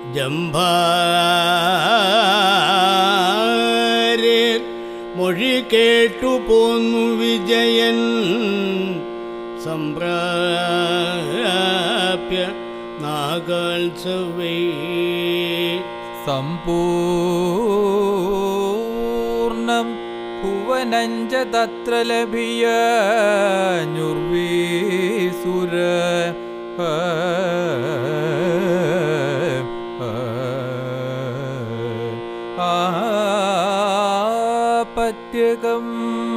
ജംഭാരെ മൊഴി കേട്ടു പോന്നു വിജയൻ സംപ്രാപ്യ നാഗോത്സവേ സമ്പൂർണം ഭുവനഞ്ച തത്ര ലഭിയ ഞുർവീസുര ആപത്യകം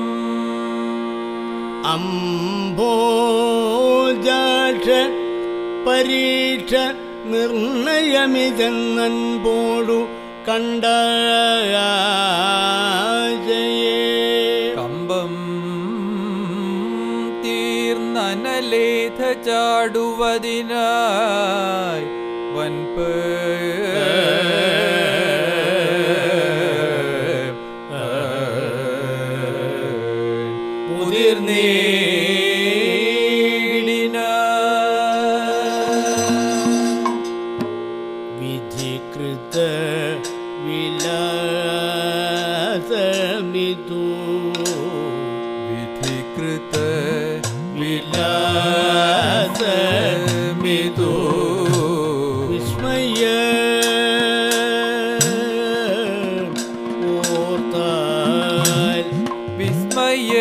അംബോജാക്ഷ പരീക്ഷ നിർണയമിതെന്നൻപോടു കണ്ട കമ്പം തീർന്നനലേഖ ചാടുവതിനായി വൻപ വിധികൃത വിലാസമിതു വിധികൃത വിലാസമിതു വിസ്മയ ഓർത്താൽ വിസ്മയ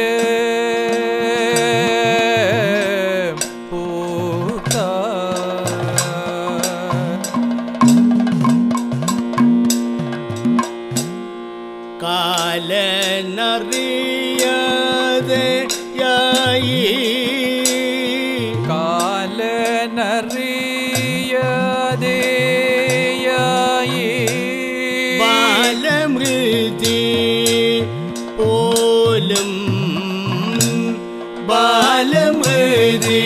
കാലനറിയാതെ യായി കാലനറിയതേയായി ബാലമൃതി പോലും ബാലമൃതി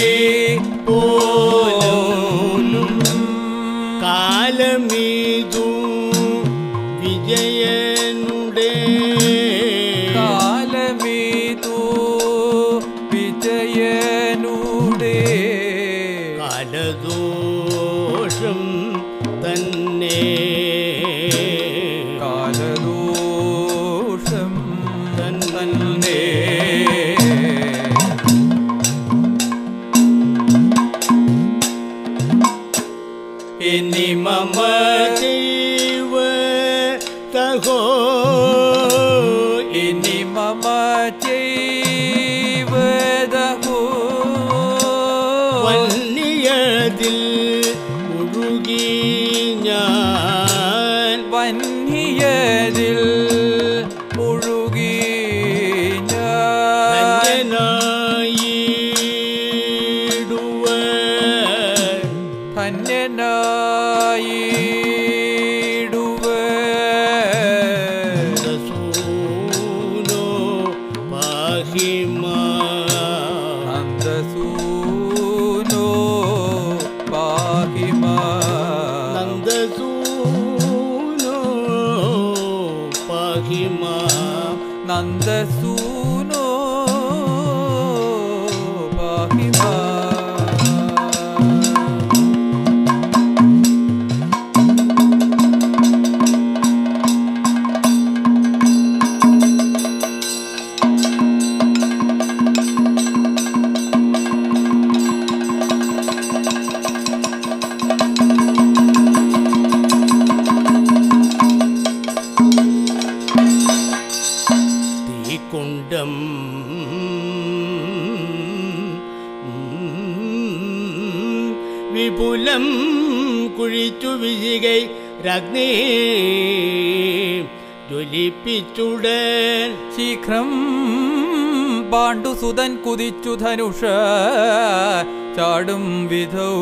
പോലും കാലമീതു വിജയനുടെ കാലമീതു വിജയനൂടെ കാലദോഷം തന്നെ കാലദോഷം തന്നെ ഇനി മമ ജീവ തഹോ ഇനി മമ ചെയ്വതഹോ വന്യതിൽ മുഴുകി ഞാൻ വന്യതിൽ മുഴുകി ഞാൻ ധന്യനായിടുവ ധന്യനായിടുവ സൂനോ പാഹിമാ നന്ദസൂനോ പാഹിമാ നന്ദസൂനോ പാഹിമാ നന്ദസൂനോ പാഹിമാ തീക്കുണ്ടം വിപുലം കുഴിച്ചു വിശികൈ രഗ്നി ജ്വലിപ്പിച്ചുടൻ ശീഘ്രം പാണ്ഡുസുതൻ കുതിച്ചു ധനുഷ ചാടും വിധൗ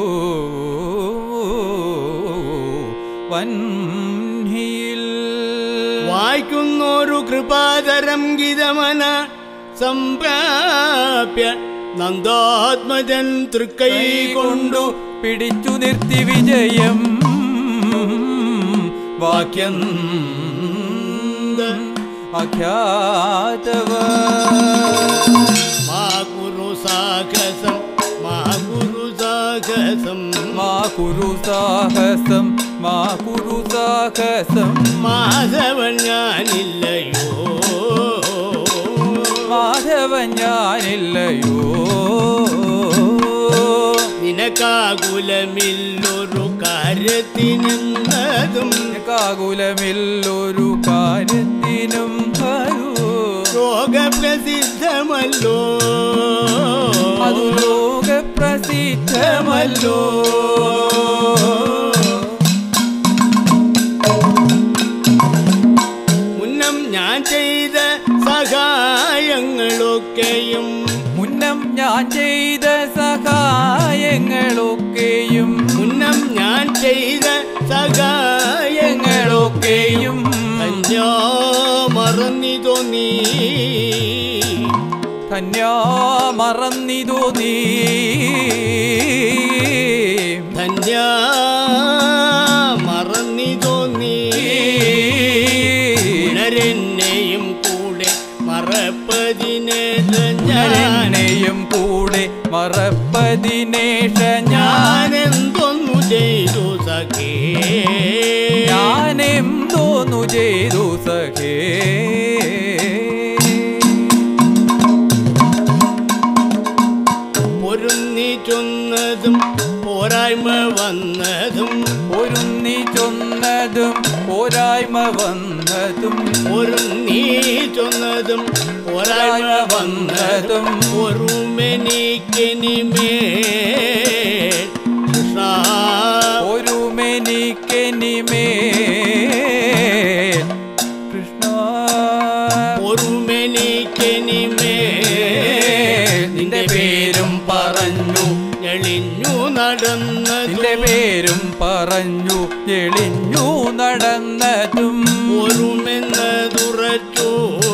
വൻഹിയിൽ വായിക്കുന്നൊരു കൃപാതരം ഗീതമന സംപ്രാപ്യ നന്ദാത്മജൻ തൃക്കൈ കൊണ്ടു പിടിച്ചു നിർത്തി വിജയം വാക്യം അഖ്യാതവ മാ കുരു സാഹസം മാ കുരു സാഹസം മാ കുരു സാഹസം മാ കുരു സാഹസം മാധവൻ ഞാനില്ലയോ മാധവൻ ഞാനില്ലയോ നിനക്കാകുലമില്ലൊരു കാര്യത്തിനെന്നതും കാകുലമില്ലൊരു കാര്യത്തിനും വരൂ ലോകപ്രസിദ്ധമല്ലോ അതു ലോകപ്രസിദ്ധമല്ലോ മുന്നം ഞാൻ ചെയ്ത സഹായങ്ങളൊക്കെയും മുന്നം ഞാൻ ചെയ്ത സഹായങ്ങളൊക്കെയും മുന്നം ഞാൻ ചെയ്ത സഹായങ്ങളൊക്കെയും അന്യോ മറന്നിതോ നീ ധന്യാ മറന്നിതോ നീ ധന്യ മറന്നിതോ നീ ഉണരെന്നെയും കൂടെ മറപ്പതിനെ ഞാൻ ഞാനെയും കൂടെ മറപ്പതിനേഷ ഞാൻ ഞാനെന്തൊന്നു ചെയ്തു സഖേ ഞാനെന്തോന്നു ചെയ്തു സഖേ പൊരുന്നി ചൊന്നതും പോരായ്മ വന്നതും ഒരുന്നി ചൊന്നതും പോരായ്മ വന്നതും പൊരുന്നി ചൊന്നതും പോരായ്മ വന്നതും ഒരുമെനിക്കെനിമേ കൃഷ്ണ ഒരുമെനിക്കെനിമേ കൃഷ്ണ ഒരുമെനിക്കെനിമേ നിന്റെ പേരും പറഞ്ഞു ഞെളിഞ്ഞു നടന്നതിന്റെ നിന്റെ പേരും പറഞ്ഞു എളിഞ്ഞു നടന്നതും ഒരുമെന്നതുറച്ചു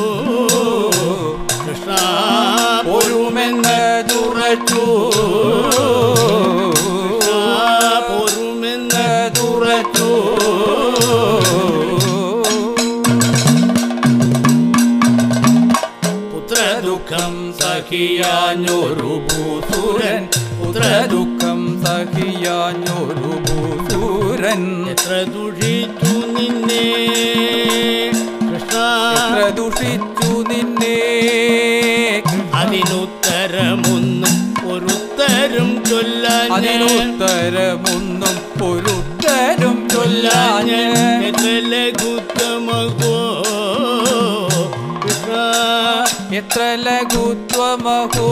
കൃഷ്ണ ഒരുമെന്നതുറച്ചു പൊരുമെന്നതുറച്ചു പുത്രദുഃഖം സഖിയാഞ്ഞൊരു ഭൂസുരൻ പുത്രദുഃഖം സഹിയാഞ്ഞൊരു ഭൂസൂരൻ എത്ര ദുഷിച്ചു നിന്നെ കൃഷ്ണ എത്ര ദുഷിച്ചു നിന്നെ അതിനുത്തരമൊന്നും ഒരുത്തരും ചൊല്ലാൻ അതിനുത്തരമൊന്നും ഒരുത്തരും ചൊല്ലാഞ്ഞ് എത്ര ലഘുത്തമകോ കൃഷ്ണ എത്ര ലഘുത്വമഹോ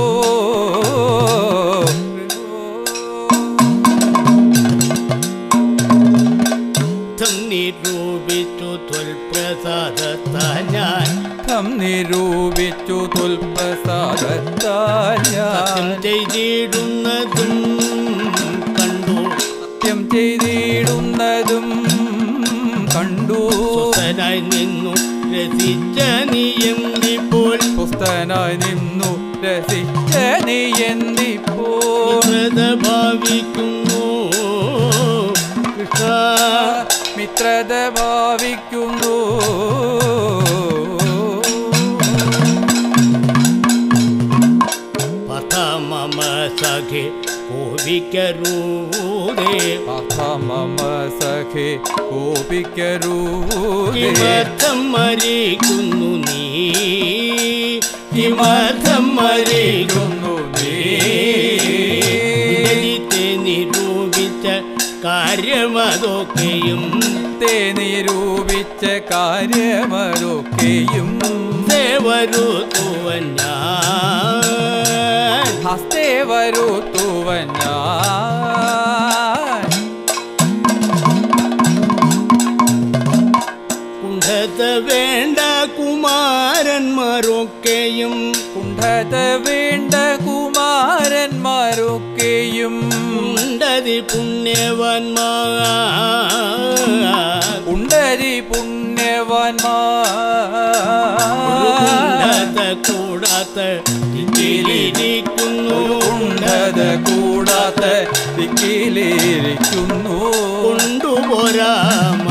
ത്വം നിരൂപിച്ചു ത്വൽപ്രസാദത്താൽ ഞാൻ ം നിരൂപിച്ചു തുൽപ്രസാദത്താൽ സത്യം ഞാൻ ചെയ്തിടുന്നതും കണ്ടു സത്യം ചെയ്തിടുന്നതും കണ്ടു സ്വസ്ഥനായി നിന്നു രസിച്ച നീ എന്തിപ്പോൾ പുസ്തനായി നിന്നു രസിച്ച നീ എന്തിപ്പോ വ്രത ഭാവിക്കുന്നു കൃഷ്ണ മിത്രത ഭാവിക്കുന്നു പഥ മമ സഖേ കോപിക്കരൂതേ അഥ മമ സഖേ കോപിക്കരൂതേ കിമർത്ഥം മരിക്കുന്നു നീ കിമർത്ഥം മരിക്കുന്നു നീ നിഗദിത്തെ നിരൂപിച്ച കാര്യമതൊക്കെയും തേ നിരൂപിച്ച കാര്യമതൊക്കെയും ദേവരുത്തുവൻ ഞാൻ ഹസ്തേ വരുത്തുവൻ ഞാൻ കുണ്ഠത വേണ്ട കുമാരന്മാരൊക്കെയും കുണ്ഠത വേണ്ട കുമാരന്മാരൊക്കെയും ഉണ്ടതി പുണ്യവാന്മാർ ഉണ്ടരി പുണ്യവാന്മാർ ഉണ്ടത കൂടാത്ത ദിക്കിലിരിക്കുന്നു ഉണ്ടത കൂടാത്ത ദിക്കിലിരിക്കുന്നു കൊണ്ടുപോരാം